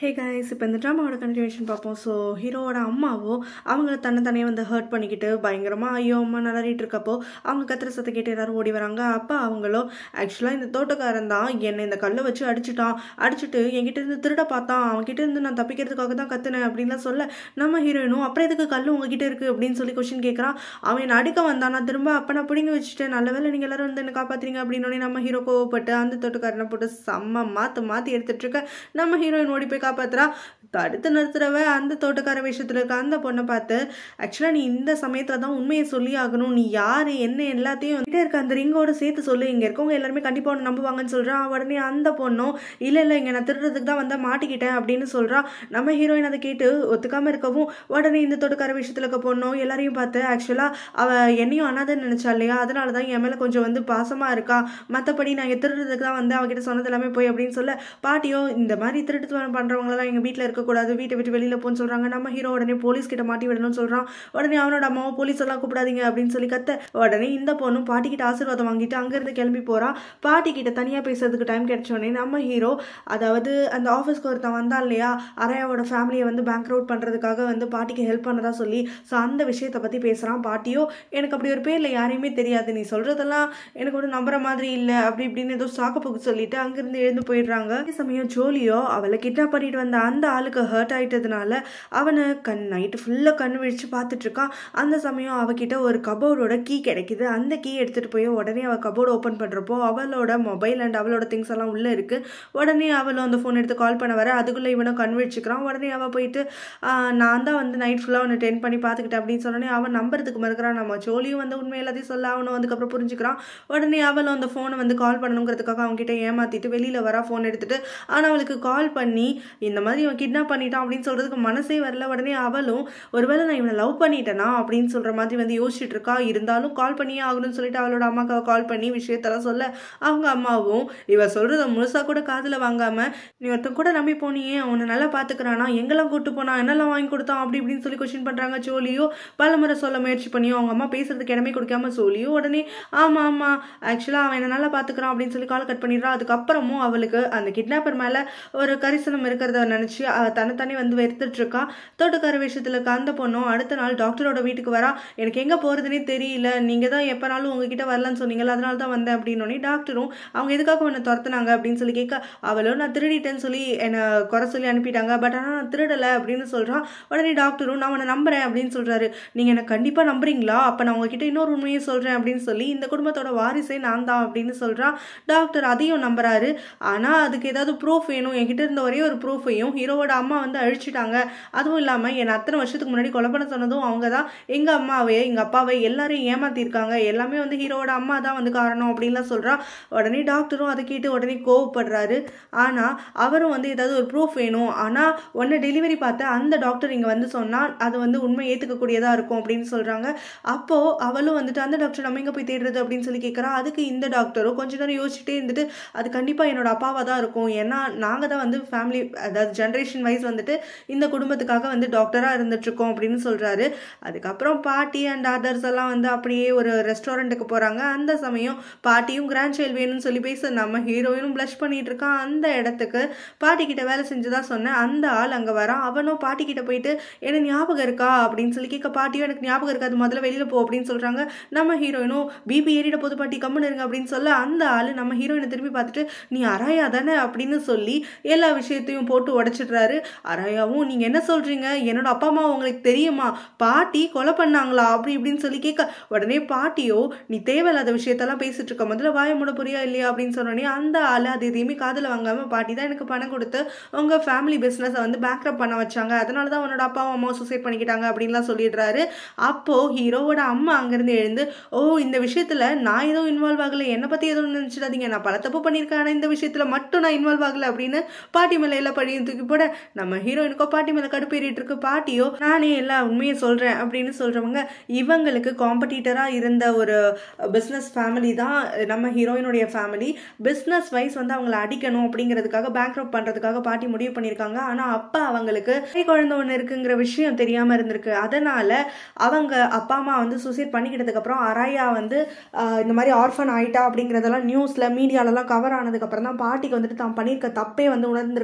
hey guys இப்போ இந்த ட்ராமாவோட continuation பார்ப்போம் ஸோ ஹீரோவோட அம்மாவோ அவங்கள தன்னை தனியாக வந்து ஹர்ட் பண்ணிக்கிட்டு பயங்கரமாக ஐயோ அம்மா நலறிட்டு இருக்கப்போ அவங்க கத்திர சத்தை கேட்டு எல்லாரும் ஓடி வராங்க அப்போ அவங்களோ ஆக்சுவலாக இந்த தோட்டக்காரன் தான் என்னை இந்த கல்லை வச்சு அடிச்சுட்டான் அடிச்சுட்டு என்கிட்ட இருந்து திருட பார்த்தான் அவன்கிட்ட இருந்து நான் தப்பிக்கிறதுக்காக தான் கத்துனேன் அப்படின்லாம் சொல்ல நம்ம ஹீரோயினும் அப்புறம் எதுக்கு கல் உங்ககிட்ட இருக்குது அப்படின்னு சொல்லி கொஷின் கேட்குறான் அவன் என்னை அடிக்க வந்தான் நான் திரும்ப அப்போ நான் பிடிங்க வச்சுட்டேன் நல்ல வேலை நீங்கள் எல்லாரும் வந்து என்ன காப்பாத்துறீங்க அப்படின்னு நம்ம ஹீரோ கோவப்பட்டு அந்த தோட்டக்காரனை போட்டு செம்ம மாற்று மாற்றி எடுத்துட்டு இருக்க நம்ம ஹீரோயின் ஓடி போய் காப்பாத்துறா தடுத்து நிறுத்துறவ அந்த தோட்டக்கார விஷயத்துல இருக்க அந்த பொண்ணை பார்த்து ஆக்சுவலாக நீ இந்த சமயத்துல தான் உண்மையை சொல்லி ஆகணும் நீ யாரு என்ன எல்லாத்தையும் கிட்ட இருக்க அந்த ரிங்கோட சேர்த்து சொல்லு இங்க இருக்கவங்க எல்லாருமே கண்டிப்பா உன்னை நம்புவாங்கன்னு சொல்றான் உடனே அந்த பொண்ணும் இல்ல இல்ல இங்க நான் திருடுறதுக்கு தான் வந்தா மாட்டிக்கிட்டேன் அப்படின்னு சொல்றா நம்ம ஹீரோயின் அதை கேட்டு ஒத்துக்காம இருக்கவும் உடனே இந்த தோட்டக்கார விஷயத்துல இருக்க பொண்ணும் எல்லாரையும் பார்த்து ஆக்சுவலா அவ என்னையும் அனாதன்னு நினைச்சா இல்லையா அதனால தான் என் மேல கொஞ்சம் வந்து பாசமா இருக்கா மத்தபடி நான் இங்க திருடுறதுக்கு தான் வந்து அவகிட்ட சொன்னது எல்லாமே போய் அப்படின்னு சொல்ல பாட்டியோ இந்த மாதிரி திருட்டு பண்றவங்களெல்லாம் எங்க வீட்டில் இருக்கக்கூடாது வீட்டை விட்டு வெளியில போன்னு சொல்றாங்க நம்ம ஹீரோ உடனே போலீஸ் கிட்ட மாட்டி விடணும்னு சொல்றான் உடனே அவனோட அம்மாவும் போலீஸ் எல்லாம் கூப்பிடாதீங்க அப்படின்னு சொல்லி கத்த உடனே இந்த பொண்ணும் பாட்டி கிட்ட ஆசீர்வாதம் வாங்கிட்டு அங்கிருந்து கிளம்பி போறா பாட்டி கிட்ட தனியா பேசுறதுக்கு டைம் கிடைச்சோடனே நம்ம ஹீரோ அதாவது அந்த ஆஃபீஸ்க்கு ஒருத்தன் வந்தான் இல்லையா அரையாவோட ஃபேமிலியை வந்து பேங்க் அவுட் பண்றதுக்காக வந்து பாட்டிக்கு ஹெல்ப் பண்ணதா சொல்லி ஸோ அந்த விஷயத்தை பத்தி பேசுறான் பாட்டியோ எனக்கு அப்படி ஒரு பேர்ல யாரையுமே தெரியாது நீ சொல்றதெல்லாம் எனக்கு ஒரு நம்புற மாதிரி இல்லை அப்படி இப்படின்னு ஏதோ சாக்கப்போக்கு சொல்லிட்டு அங்கிருந்து எழுந்து போயிடுறாங்க அதே சமயம் ஜோலியோ அவளை கிட்னாப் பண்ணிட்டு வந்த அந்த ஆளுக்கு ஹர்ட் ஆயிட்டதுனால அவனை கண் நைட்டு ஃபுல்லாக கண் விழிச்சு பார்த்துட்டு இருக்கான் அந்த சமயம் அவகிட்ட ஒரு கபோர்டோட கீ கிடைக்குது அந்த கீ எடுத்துட்டு போய் உடனே அவள் கபோர்டு ஓப்பன் பண்ணுறப்போ அவளோட மொபைல் அண்ட் அவளோட திங்ஸ் எல்லாம் உள்ளே இருக்கு உடனே அவளும் அந்த ஃபோன் எடுத்து கால் பண்ண வர அதுக்குள்ளே இவனும் கண் விழிச்சுக்கிறான் உடனே அவள் போயிட்டு "ஆஹ், நான் தான் வந்து நைட் ஃபுல்லாக அவனை டென் பண்ணி பார்த்துக்கிட்டேன் அப்படின்னு சொன்னோடனே அவன் நம்புறதுக்கு மறுக்கிறான் நம்ம ஜோலியும் வந்து உண்மை எல்லாத்தையும் சொல்ல அவனும் அதுக்கப்புறம் புரிஞ்சுக்கிறான் உடனே அவளும் அந்த ஃபோனை வந்து கால் பண்ணணுங்கிறதுக்காக அவன்கிட்ட ஏமாத்திட்டு வெளியில வரா ஃபோன் எடுத்துட்டு ஆனால் அவளுக்கு கால் பண்ணி இந்த மாதிரி அவன் கிட்னாப் பண்ணிட்டான் அப்படின்னு சொல்றதுக்கு மனசே வரல உடனே அவளும் ஒருவேளை நான் இவனை லவ் பண்ணிட்டேனா அப்படின்னு சொல்ற மாதிரி வந்து யோசிச்சுட்டு இருக்கா இருந்தாலும் கால் பண்ணியே ஆகணும்னு சொல்லிட்டு அவளோட அம்மாக்கு கால் பண்ணி விஷயத்தெல்லாம் சொல்ல அவங்க அம்மாவும் இவ சொல்றத முழுசா கூட காதுல வாங்காம நீ ஒருத்தன் கூட நம்பி போனியே அவனை நல்லா பாத்துக்கிறானா எங்கெல்லாம் கூட்டு போனா என்னெல்லாம் வாங்கி கொடுத்தான் அப்படி இப்படின்னு சொல்லி கொஸ்டின் பண்றாங்க சோலியோ பலமுறை சொல்ல முயற்சி பண்ணியும் அவங்க அம்மா பேசுறதுக்கு இடமே கொடுக்காம சோலியோ உடனே ஆமா ஆமா ஆக்சுவலா அவன் என்ன நல்லா பாத்துக்கிறான் அப்படின்னு சொல்லி கால் கட் பண்ணிடுறா அதுக்கப்புறமும் அவளுக்கு அந்த கிட்னாப்பர் மேல ஒரு கரிசனம் இருக்கிறத நினைச்சு அவ தன்னைத்தானே வந்து வெறுத்துட்டு இருக்கா தோட்டக்கார விஷயத்துல இருக்க அந்த பொண்ணும் அடுத்த நாள் டாக்டரோட வீட்டுக்கு வரா எனக்கு எங்க போறதுனே தெரியல நீங்க தான் எப்பனாலும் உங்ககிட்ட வரலன்னு சொன்னீங்கல்ல அதனால தான் வந்தேன் அப்படின்னு டாக்டரும் அவங்க எதுக்காக உன்னை துரத்துனாங்க அப்படின்னு சொல்லி கேட்க அவளும் நான் திருடிட்டேன்னு சொல்லி என்னை குறை சொல்லி அனுப்பிட்டாங்க பட் ஆனால் நான் திருடலை அப்படின்னு சொல்றான் உடனே டாக்டரும் நான் உன்னை நம்புறேன் அப்படின்னு சொல்றாரு நீங்க என்ன கண்டிப்பா நம்புறீங்களா அப்ப நான் உங்ககிட்ட இன்னொரு உண்மையை சொல்றேன் அப்படின்னு சொல்லி இந்த குடும்பத்தோட வாரிசே நான் தான் அப்படின்னு சொல்றான் டாக்டர் அதையும் நம்புறாரு ஆனா அதுக்கு ஏதாவது ப்ரூஃப் வேணும் என்கிட்ட இருந்த ஒரே ஒரு ப்ரூஃபையும் ஹீரோவோட அம்மா வந்து அழிச்சிட்டாங்க அதுவும் இல்லாம என்னை அத்தனை வருஷத்துக்கு முன்னாடி கொலை பண்ண சொன்னதும் அவங்க தான் எங்க அம்மாவே எங்க அப்பாவை எல்லாரையும் ஏமாத்திருக்காங்க எல்லாமே வந்து ஹீரோவோட அம்மா தான் வந்து காரணம் அப்படின்லாம் சொல்றா உடனே டாக்டரும் அதை கேட்டு உடனே கோவப்படுறாரு ஆனா அவரும் வந்து ஏதாவது ஒரு ப்ரூஃப் வேணும் ஆனா உன்னை டெலிவரி பார்த்த அந்த டாக்டர் இங்க வந்து சொன்னா அது வந்து உண்மை ஏத்துக்கக்கூடியதா இருக்கும் அப்படின்னு சொல்றாங்க அப்போ அவளும் வந்துட்டு அந்த டாக்டர் நம்ம எங்க போய் தேடுறது அப்படின்னு சொல்லி கேட்கறா அதுக்கு இந்த டாக்டரும் கொஞ்ச நேரம் யோசிச்சுட்டே இருந்துட்டு அது கண்டிப்பா என்னோட அப்பாவா தான் இருக்கும் ஏன்னா நாங்க தான் வந்து ஃபேமிலி அதாவது ஜென்ரேஷன் வைஸ் வந்துட்டு இந்த குடும்பத்துக்காக வந்து டாக்டரா இருந்துட்டு இருக்கோம் அப்படின்னு சொல்றாரு அதுக்கப்புறம் பாட்டி அண்ட் அதர்ஸ் எல்லாம் வந்து அப்படியே ஒரு ரெஸ்டாரண்ட்டுக்கு போறாங்க அந்த சமயம் பாட்டியும் கிராண்ட் சைல்டு வேணும்னு சொல்லி பேச நம்ம ஹீரோயினும் ப்ளஷ் பண்ணிட்டு இருக்கான் அந்த இடத்துக்கு பாட்டி கிட்ட வேலை செஞ்சுதா சொன்னேன் அந்த ஆள் அங்க வரான் அவனும் பாட்டி கிட்ட போயிட்டு எனக்கு ஞாபகம் இருக்கா அப்படின்னு சொல்லி கேட்க பாட்டியும் எனக்கு ஞாபகம் இருக்காது முதல்ல வெளியில போ அப்படின்னு சொல்றாங்க நம்ம ஹீரோயினும் பிபி ஏறிட போது பாட்டி கம்முன்னு இருங்க அப்படின்னு சொல்ல அந்த ஆளு நம்ம ஹீரோயினை திரும்பி பார்த்துட்டு நீ அராயா தானே அப்படின்னு சொல்லி எல்லா விஷயத்தையும் போட்டு உடைச்சிடுறாரு அராயாவும் நீங்க என்ன சொல்றீங்க என்னோட அப்பா அம்மா உங்களுக்கு தெரியுமா பாட்டி கொலை பண்ணாங்களா அப்படி இப்படின்னு சொல்லி கேட்க உடனே பாட்டியோ நீ தேவையில்லாத விஷயத்தெல்லாம் பேசிட்டு இருக்க முதல்ல வாய மூட புரியா இல்லையா அப்படின்னு சொன்னோடனே அந்த ஆளு அது எதையுமே காதுல வாங்காம பாட்டி தான் எனக்கு பணம் கொடுத்து உங்க ஃபேமிலி பிசினஸை வந்து பேங்க்ரப் பண்ண வச்சாங்க அதனால தான் உன்னோட அப்பாவும் அம்மாவும் சூசைட் பண்ணிக்கிட்டாங்க அப்படின்லாம் சொல்லிடுறாரு அப்போ ஹீரோவோட அம்மா அங்கிருந்து எழுந்து ஓ இந்த விஷயத்துல நான் எதுவும் இன்வால்வ் ஆகல என்னை பத்தி எதுவும் நினைச்சிடாதீங்க நான் பல தப்பு பண்ணியிருக்கேன் ஆனா இந்த விஷயத்துல மட்டும் நான் இன்வால்வ் ஆகல அப்படின்னு பாட்டி மேல எல்லா படியும் தூக்கி போட நம்ம ஹீரோயினுக்கோ பாட்டி மேல கடுப்பேறிட்டு இருக்கு பாட்டியோ நானே எல்லா உண்மையும் சொல்றேன் அப்படின்னு சொல்றவங்க இவங்களுக்கு காம்படிட்டரா இருந்த ஒரு பிஸ்னஸ் ஃபேமிலி தான் நம்ம ஹீரோயினுடைய ஃபேமிலி பிஸ்னஸ் வைஸ் வந்து அவங்கள அடிக்கணும் அப்படிங்கிறதுக்காக பேங்க் பண்றதுக்காக பாட்டி முடிவு பண்ணியிருக்காங்க ஆனா அப்பா அவங்களுக்கு கை குழந்தை ஒன்று இருக்குங்கிற விஷயம் தெரியாம இருந்திருக்கு அதனால அவங்க அப்பா அம்மா வந்து சூசைட் பண்ணிக்கிட்டதுக்கு அப்புறம் அராயா வந்து ஆஹ், இந்த மாதிரி ஆர்ஃபன் ஆயிட்டா அப்படிங்கிறதெல்லாம் நியூஸ்ல மீடியாலலாம் கவர் ஆனதுக்கு அப்புறம் தான் பாட்டிக்கு வந்துட்டு தான் பண்ணியிருக்க தப்பே வந்து உணர்ந்திருக்காங்க அதுக்கப்புறம்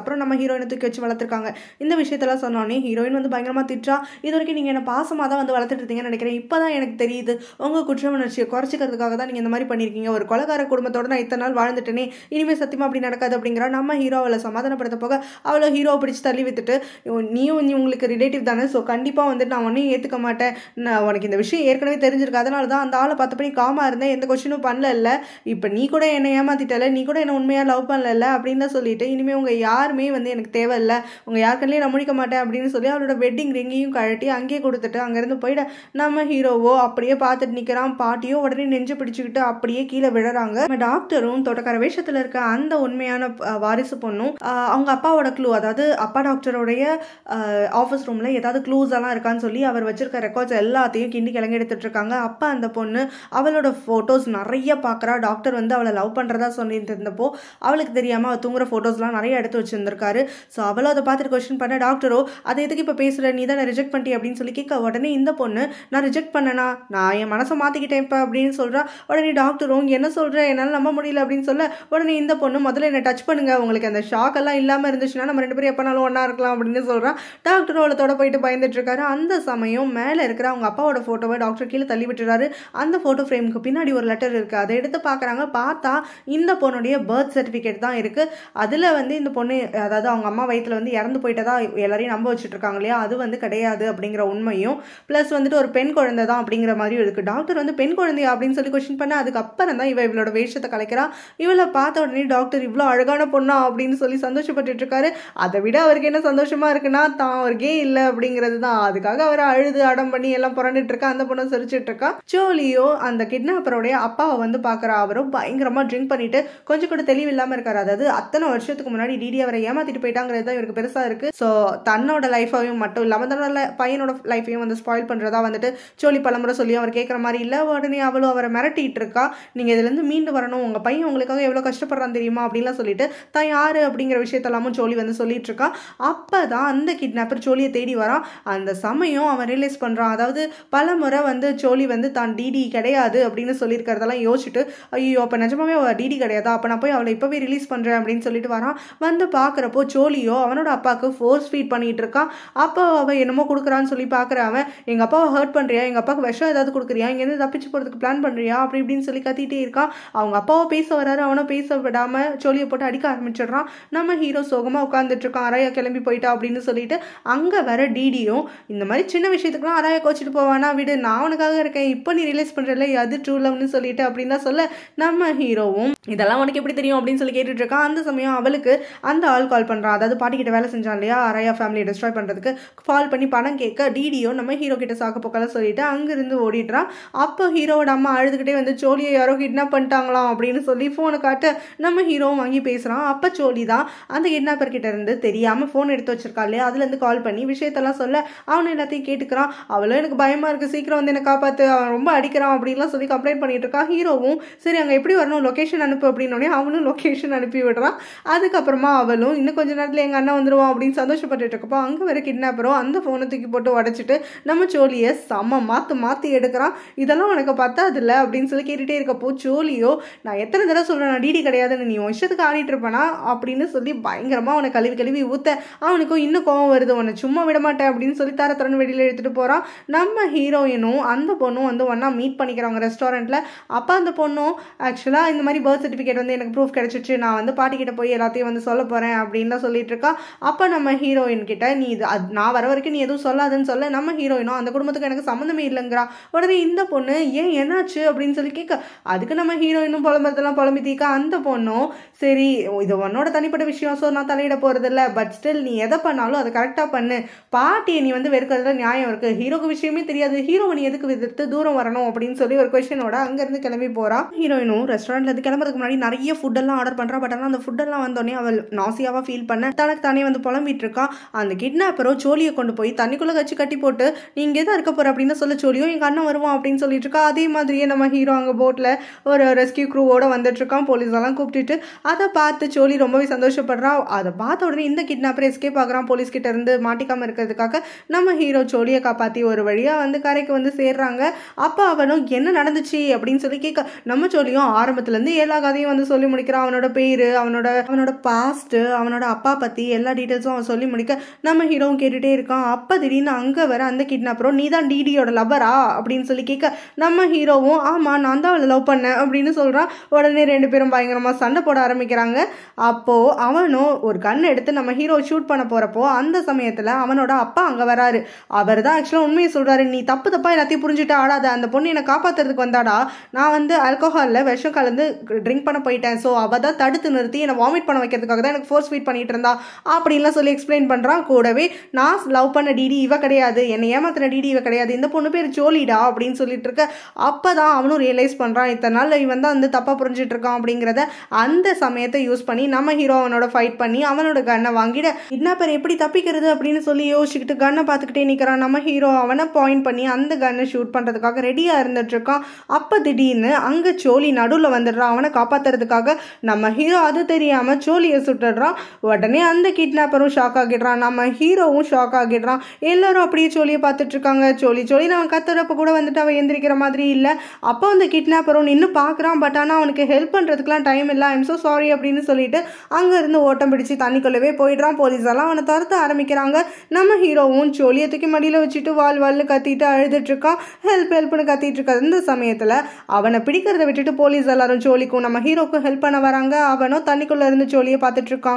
அப்புறம் நம்ம ஹீரோயினை தூக்கி வச்சு வளர்த்துருக்காங்க இந்த விஷயத்தெல்லாம் சொன்னோன்னே ஹீரோயின் வந்து பயங்கரமாக திட்டா இது வரைக்கும் நீங்கள் என்ன பாசமாக தான் வந்து வளர்த்துட்டு இருந்தீங்கன்னு நினைக்கிறேன் இப்போ தான் எனக்கு தெரியுது உங்கள் குற்ற உணர்ச்சியை குறைச்சிக்கிறதுக்காக தான் நீங்கள் இந்த மாதிரி பண்ணியிருக்கீங்க ஒரு கொலகார குடும்பத்தோட நான் இத்தனை நாள் வாழ்ந்துட்டேனே இனிமேல் சத்தியமாக அப்படி நடக்காது அப்படிங்கிற நம்ம ஹீரோ அவளை சமாதானப்படுத்த போக அவளை ஹீரோ பிடிச்சி தள்ளி விட்டுட்டு "இவன் நீயும் நீ உங்களுக்கு ரிலேட்டிவ் தானே ஸோ கண்டிப்பாக வந்துட்டு நான் ஒன்றையும் ஏற்றுக்க மாட்டேன் நான் உனக்கு இந்த விஷயம் ஏற்கனவே தெரிஞ்சிருக்கு அதனால தான் அந்த ஆளை பார்த்தபடி காமா இருந்தேன் எந்த கொஷினும் பண்ணல இப்போ நீ கூட என்னை ஏமாத்திட்டல நீ கூட என்ன உண்மையாக லவ் பண்ணல அப்படின்னு தான் சொல்லிட்டு இனிமேல் உங்கள் யாருமே வந்து எனக்கு தேவையில்லை உங்கள் யாருக்கண்டையும் நான் முடிக்க மாட்டேன் அப்படின்னு சொல்லி அவளோட வெட்டிங் ரிங்கையும் கழட்டி அங்கேயே கொடுத்துட்டு அங்கேருந்து போயிட நம்ம ஹீரோவோ அப்படியே பார்த்துட்டு நிற்கிறான் பாட்டியோ உடனே நெஞ்சு பிடிச்சிக்கிட்டு அப்படியே கீழே விழுறாங்க நம்ம டாக்டரும் தோட்டக்கார வேஷத்தில் இருக்க அந்த உண்மையான அஹ், வாரிசு பொண்ணும் அஹ், அவங்க அப்பாவோட க்ளூ அதாவது அப்பா டாக்டருடைய ஆஃபீஸ் ரூமில் ஏதாவது க்ளூஸ் எல்லாம் இருக்கான்னு சொல்லி அவர் வச்சிருக்க ரெக்கார்ட்ஸ் எல்லாத்தையும் கிண்டி கிளங்கி எடுத்துட்டு இருக்காங்க அப்பா அந்த பொண்ணு அவளோட ஃபோட்டோஸ் நிறைய பார்க்குறா டாக்டர் வந்து அவளை லவ் பண்ணுறதா சொல்லிட்டு இருந்தப்போ அவளுக்கு தெரியாமல் அவள் தூங்குற ஃபோட்டோஸ்லாம் நிறைய எடுத்து வச்சிருந்திருக்காரு ஸோ அவளும் அதை பார்த்துட்டு கொஸ்டின் பண்ண டாக்டரோ அதை எதுக்கு இப்போ பேசுகிற நீ தான் ரிஜெக்ட் பண்ணிட்டி அப்படின்னு சொல்லி கேட்க உடனே இந்த பொண்ணு நான் ரிஜெக்ட் பண்ணனா நான் என் மனசை மாற்றிக்கிட்டேன் இப்போ அப்படின்னு சொல்கிறா உடனே டாக்டரும் என்ன சொல்கிற என்னால் நம்ப முடியல அப்படின்னு சொல்ல உடனே இந்த பொண்ணு முதல்ல என்னை டச் பண்ணுங்க உங்களுக்கு அந்த ஷாக் எல்லாம் இல்லாமல் இருந்துச்சுன்னா நம்ம ரெண்டு பேரும் எப்போனாலும் ஒன்றா இருக்கலாம் அப்படின்னு சொல்கிறா டாக்டர் அவளத்தோட போயிட்டு பயந்துட்டு இருக்காரு அந்த சமயம் மேலே இருக்கிற அவங்க அப்பாவோட ஃபோட்டோவை டாக்டர் கீழே தள்ளி விட்டுறாரு அந்த ஃபோட்டோ ஃப்ரேமுக்கு பின்னாடி ஒரு லெட்டர் இருக்குது அதை எடுத்து பார்க்குறாங்க பார்த்தா இந்த பொண்ணுடைய பர்த் சர்டிஃபிகேட் தான் இருக்குது அதில் வந்து இந்த பொண்ணு அதாவது அவங்க அம்மா வயித்துல வந்து இறந்து போயிட்டதா எல்லாரையும் நம்ப வச்சுட்டு இருக்காங்க இல்லையா அது வந்து கிடையாது அப்படிங்கிற உண்மையும் ப்ளஸ் வந்துட்டு ஒரு பெண் குழந்தை தான் அப்படிங்கிற மாதிரியும் இருக்குது டாக்டர் வந்து பெண் குழந்தையா அப்படின்னு சொல்லி கொஸ்டின் பண்ண அதுக்கப்புறம் தான் இவ இவளோட வேஷத்தை கலைக்கிறா இவளை பார்த்த உடனே டாக்டர் இவ்வளோ அழகான பொண்ணா அப்படின்னு சொல்லி சந்தோஷப்பட்டுட்டு இருக்காரு அதை விட அவருக்கு என்ன சந்தோஷமா இருக்குன்னா தான் அவர் கே இல்லை அப்படிங்கிறது தான் அதுக்காக அவர் அழுது அடம் பண்ணி எல்லாம் புரண்டுட்டு இருக்கா அந்த பொண்ணை சிரிச்சிட்டு இருக்கா ஜோலியோ அந்த கிட்னாப்பரோடைய அப்பாவை வந்து பார்க்குற அவரும் பயங்கரமா ட்ரிங்க் பண்ணிட்டு கொஞ்சம் கூட தெளிவு இல்லாம இருக்காரு அதாவது அத்தனை வருஷத்துக்கு முன்னாடி டிடி அவரை ஏமாத்திட்டு போயிட்டாங்கிறது தான் இவருக்கு பெருசா இருக்கு ஸோ தன்னோட லைஃபையும் மட்டும் இல்லாம தன்னோட li- பையனோட லைஃபையும் வந்து ஸ்பாயில் பண்றதா வந்துட்டு சோழி பலமுறை சொல்லி அவர் கேட்குற மாதிரி இல்லை உடனே அவளும் அவரை மிரட்டிட்டு இருக்கா நீங்க இதுல இருந்து மீண்டு வரணும் உங்க பையன் உங்களுக்காக எவ்வளவு கஷ்டப்படுறான் தெரியுமா அப்படின்லாம் சொல்லிட்டு தான் யாரு அப்படிங்கிற விஷயத்தெல்லாமும் சோழி வந்து சொல்லிட்டு இருக்கா அப்பதான் அந்த கிட்னாப்பர் சோழியை தேடி வரான் அந்த சமயம் அவன் ரியலைஸ் பண்றான் அதாவது பல முறை வந்து சோழி வந்து தான் டிடி கிடையாது அப்படின்னு சொல்லியிருக்கிறதெல்லாம் யோசிச்சுட்டு ஐயோ அப்போ நிஜமாவே அவள் டிடி கிடையாதா அப்போ நான் போய் அவளை இப்போவே ரிலீஸ் பண்ணுறேன் அப்படின்னு சொல்லிட்டு வரான் வந்து பார்க்குறப்போ சோழியோ அவனோட அப்பாவுக்கு ஃபோர்ஸ் ஃபீட் பண்ணிட்டு இருக்கான் அப்போ அவள் என்னமோ கொடுக்குறான்னு சொல்லி பார்க்குற அவன் எங்கள் அப்பாவை ஹர்ட் பண்ணுறியா எங்கள் அப்பாவுக்கு விஷம் ஏதாவது கொடுக்குறியா இங்கேருந்து தப்பிச்சு போகிறதுக்கு பிளான் பண்ணுறியா அப்படி இப்படின்னு சொல்லி கத்திட்டே இருக்கான் அவங்க அப்பாவை பேச வராரு அவனை பேச விடாமல் சோழியை போட்டு அடிக்க ஆரம்பிச்சிடுறான் நம்ம ஹீரோ சோகமாக உட்காந்துட்டு இருக்கான் அரையா கிளம்பி போயிட்டா அப்படின்னு சொல்லிட்டு அங்கே வர டிடியும் இந்த மாதிரி சின்ன விஷயத்துக்குலாம் அரையா கோச்சிட்டு போவானா விடு நான் உனக்காக இருக்கேன் இப்போ நீ ரிலீஸ் பண்ணுறல அது ட்ரூ லவ்னு சொல்லிட்டு அப்படின்னு தான் சொல்ல நம்ம ஹீரோவும் இதெல்லாம் உனக்கு எப்படி தெரியும் அப்படின்னு சொல்லி கேட்டுட்டு இருக்கான் அந்த சமயம் அவளுக்கு அந்த ஆள் கால் பண்ணுறான் அதாவது பாட்டி கிட்ட வேலை செஞ்சான் இல்லையா அரையா ஃபேமிலியை டிஸ்ட்ராய் பண்ணுறதுக்கு கால் பண்ணி பணம் கேட்க டிடியோ நம்ம ஹீரோ கிட்ட சாக்க போக்கெல்லாம் சொல்லிட்டு அங்கிருந்து ஓடிடுறான் அப்போ ஹீரோவோட அம்மா அழுதுகிட்டே வந்து சோழியை யாரோ கிட்னாப் பண்ணிட்டாங்களாம் அப்படின்னு சொல்லி ஃபோனை காட்ட நம்ம ஹீரோவும் வாங்கி பேசுகிறான் அப்போ சோழி தான் அந்த கிட்னாப்பர் கிட்ட இருந்து தெரியாமல் ஃபோன் எடுத்து வச்சிருக்கா இல்லையா அதுலேருந்து கால் பண்ணி விஷயத்தெல்லாம் சொல்ல அவன் எல்லாத்தையும் கேட்டுக்கிறான் அவளும் எனக்கு பயமா இருக்கு சீக்கிரம் வந்து என்னை காப்பாத்து அவன் ரொம்ப அடிக்கிறான் அப்படின்லாம் சொல்லி கம்ப்ளைண்ட் பண்ணிட்டு இருக்கா ஹீரோவும் சரி அங்கே எப்படி வரணும் லொகேஷன் அனுப்பு அப்படின்னோடனே அவனும் லொகேஷன் அனுப்பி விடுறான் அதுக்கப்புறமா அவளும் இன்னும் கொஞ்ச நேரத்தில் எங்கள் அண்ணன் வந்துருவான் அப்படின்னு சந்தோஷப்பட்டுட்டு இருக்கப்போ அங்கே வர கிட்னாப்பரும் அந்த ஃபோனை தூக்கி போட்டு உடச்சிட்டு நம்ம சோழியை செம்ம மாற்று மாற்றி எடுக்கிறான் இதெல்லாம் உனக்கு பத்தாதுல்ல அப்படின்னு சொல்லி கேட்டுட்டே இருக்கப்போ சோழியோ நான் எத்தனை தடவை சொல்கிறேன் நான் டிடி கிடையாதுன்னு நீ உன் இஷ்டத்துக்கு ஆடிட்டு இருப்பேனா அப்படின்னு சொல்லி பயங்கரமாக அவனை கழுவி கழுவி ஊத்த அவனுக்கும் இன்னும் கோவம் வருது உன்னை சும்மா விட மாட்டேன் அப்படின்னு சொல்லி தர தரன்னு வெளியில் எடுத்துகிட்டு போகிறான் நம்ம ஹீரோயினும் அந்த பொண்ணும் வந்து ஒன்றா மீட் பண்ணிக்கிறாங்க ரெஸ்டாரண்ட்டில் அப்போ அந்த பொண்ணும் ஆக்சுவலாக இந்த மாதிரி பர்த் சர்டிஃபிகேட் வந்து எனக்கு ப்ரூஃப் கிடச்சிச்சு நான் வந்து பாட்டிக்கிட்ட போய் எல்லாத்தையும் வந்து சொல்ல போகிறேன் அப்படின்னு தான் சொல்லிட்டு இருக்கா அப்போ நம்ம ஹீரோயின் கிட்ட நீ இது அது நான் வர வரைக்கும் நீ எதுவும் சொல்லாதுன்னு சொல்ல நம்ம ஹீரோயினும் அந்த குடும்பத்துக்கு எனக்கு சம்மந்தமே இல்லைங்கிறா உடனே இந்த பொண்ணு ஏன் என்னாச்சு அப்படின்னு சொல்லி கேட்க அதுக்கு நம்ம ஹீரோயினும் புலம்புறதெல்லாம் புலம்பி தீக்க அந்த பொண்ணும் சரி இது உன்னோட தனிப்பட்ட விஷயம் ஸோ நான் தலையிட போகிறதில்ல பட் ஸ்டில் நீ எதை பண்ணாலும் அதை கரெக்டாக பண்ணு பாட்டியை நீ வந்து வெறுக்கிறதுல நியாயம் இருக்கு ஹீரோக்கு விஷயமே தெரியாது ஹீரோவை நீ எதுக்கு எதிர்த்து தூரம் வரணும் அப்படின்னு சொல்லி ஒரு கொஸ்டினோட அங்கேருந்து கிளம்பி போறா ஹீரோயினும் ரெஸ்டாரண்ட்ல இருந்து கிளம்புறதுக்கு முன்னாடி நிறைய ஃபுட்டெல்லாம் ஆர்டர் பண்றா பட் ஆனால் அந்த ஃபுட்டெல்லாம் வந்தோடனே அவள் நாசியாவா ஃபீல் பண்ண தனக்கு தானே வந்து புலம்பிட்டு இருக்கா அந்த கிட்னாப்பரோ சோழியை கொண்டு போய் தண்ணிக்குள்ள கச்சி கட்டி போட்டு நீ இங்கே தான் இருக்க போற அப்படின்னு சொல்ல சோழியோ எங்க அண்ணன் வருவான் அப்படின்னு சொல்லிட்டு இருக்கா அதே மாதிரியே நம்ம ஹீரோ அங்கே போட்ல ஒரு ரெஸ்கியூ க்ரூவோட வந்துட்டு இருக்கான் போலீஸ் எல்லாம் கூப்பிட்டுட்டு அதை பார்த்து சோழி ரொம்பவே சந்தோஷப்படுறா அதை பார்த்த உடனே இந்த கிட்னாப்பர் எஸ்கேப் ஆகுறான் போலீஸ் கிட்ட இருந்து மாட்டிக்காம இருக்கிறதுக்காக நம்ம ஹீரோ சோழியை காப்பாத்தி ஒரு வழியா வந்து கரைக்கு வந்து சேர்றாங்க அப்போ அவனும் என்ன நடந்துச்சு அப்படின்னு சொல்லி கேட்க நம்ம சோழியும் ஆரம்பத்துல இருந்து எல்லா கதையும் வந்து சொல்லி முடிக்கிறான் அவனோட பேரு அவனோட அவனோட பாஸ்ட் அவனோட அப்பா பற்றி எல்லா டீட்டெயில்ஸும் அவன் சொல்லி முடிக்க நம்ம ஹீரோவும் கேட்டுகிட்டே இருக்கான் அப்போ திடீர்னு அங்கே வர அந்த கிட்னாப்பரும் நீ தான் டிடியோட லவ்வரா அப்படின்னு சொல்லி கேட்க நம்ம ஹீரோவும் ஆமாம் நான் தான் அவளை லவ் பண்ணேன் அப்படின்னு சொல்கிறான் உடனே ரெண்டு பேரும் பயங்கரமாக சண்டை போட ஆரம்பிக்கிறாங்க அப்போது அவனும் ஒரு கன் எடுத்து நம்ம ஹீரோ ஷூட் பண்ண போகிறப்போ அந்த சமயத்தில் அவனோட அப்பா அங்கே வராரு அவர் தான் ஆக்சுவலாக உண்மையை சொல்கிறாரு நீ தப்பு தப்பாக எல்லாத்தையும் புரிஞ்சுட்டு ஆடாத அந்த பொண்ணு என்னை காப்பாற்றுறதுக்கு வந்தாடா நான் வந்து ஆல்கோஹாலில் விஷம் கலந்து ட்ரிங்க் பண்ண போயிட்டேன் ஸோ அவள் தான் தடுத்து நிறுத்தி என்னை வாமிட் பண்ண வைக்கிறதுக்காக தான் எனக்கு ஃபோர்ஸ் ஃபீட் பண்ணிட்டு இருந்தா அப்படின்லாம் சொல்லி எக்ஸ்பிளைன் பண்ணுறான் கூடவே நான் லவ் பண்ண டிடி இவ கிடையாது என்னை ஏமாத்தின டிடி இவ கிடையாது இந்த பொண்ணு பேர் ஜோலிடா அப்படின்னு சொல்லிட்டு இருக்க அப்போ தான் அவனும் ரியலைஸ் பண்ணுறான் இத்தனை நாள் இவன் தான் வந்து தப்பாக புரிஞ்சிட்டு இருக்கான் அப்படிங்கிறத அந்த சமயத்தை யூஸ் பண்ணி நம்ம ஹீரோ அவனோட ஃபைட் பண்ணி அவனோட கன்னை வாங்கிட கிட்னாப்பர் எப்படி தப்பிக்கிறது அப்படின்னு சொல்லி யோசிச்சுக்கிட்டு கன்னை பார்த்துக்கிட்டே நிற்கிறான் நம்ம ஹீரோ அவனை பாயிண்ட் பண்ணி அந்த கன்னை ஷூட் பண்ணுறதுக்காக ரெடியாக இருந்துட்டு இருக்கான் அப்போ திடீர்னு அங்கே சோலி நடுவில் வந்துடுறான் அவனை காப்பாற்றுறதுக்காக நம்ம ஹீரோ அது தெரியாமல் சோலியை சுட்டுடுறான் உடனே அந்த கிட்னாப்பரும் ஷாக் ஆகிடுறான் நம்ம ஹீரோவும் ஷாக் ஆகிடுறான் எல்லாரும் அப்படியே சோலியை பார்த்துட்டு இருக்காங்க சோலி சோலி அவன் கத்துறப்ப கூட வந்துட்டு அவன் எந்திரிக்கிற மாதிரி இல்லை அப்போ அந்த கிட்னாப்பரும் நின்று பார்க்குறான் பட் ஆனால் அவனுக்கு ஹெல்ப் பண்ணுறதுக்குலாம் டைம் இல்லை ஐம் ஸோ சாரி அப்படின்னு சொல்லிட்டு அங்கேருந்து ஓட்டம் பிடிச்சி தண்ணிக்குள்ளவே போயிடுறான் போலீஸ் எல்லாம் அவனை துரத்த ஆரம்பிக்கிறாங்க நம்ம ஹீரோவும் சோழியை தூக்கி மடியில் வச்சுட்டு வால் வால்னு கத்திட்டு அழுதுட்டு இருக்கான் ஹெல்ப் ஹெல்ப்னு கத்திட்டு இருக்க இந்த சமயத்தில் அவனை பிடிக்கிறத விட்டுட்டு போலீஸ் எல்லாரும் சோழிக்கும் நம்ம ஹீரோக்கும் ஹெல்ப் பண்ண வராங்க அவனும் தண்ணிக்குள்ளே இருந்து சோழியை பார்த்துட்டு இருக்கான்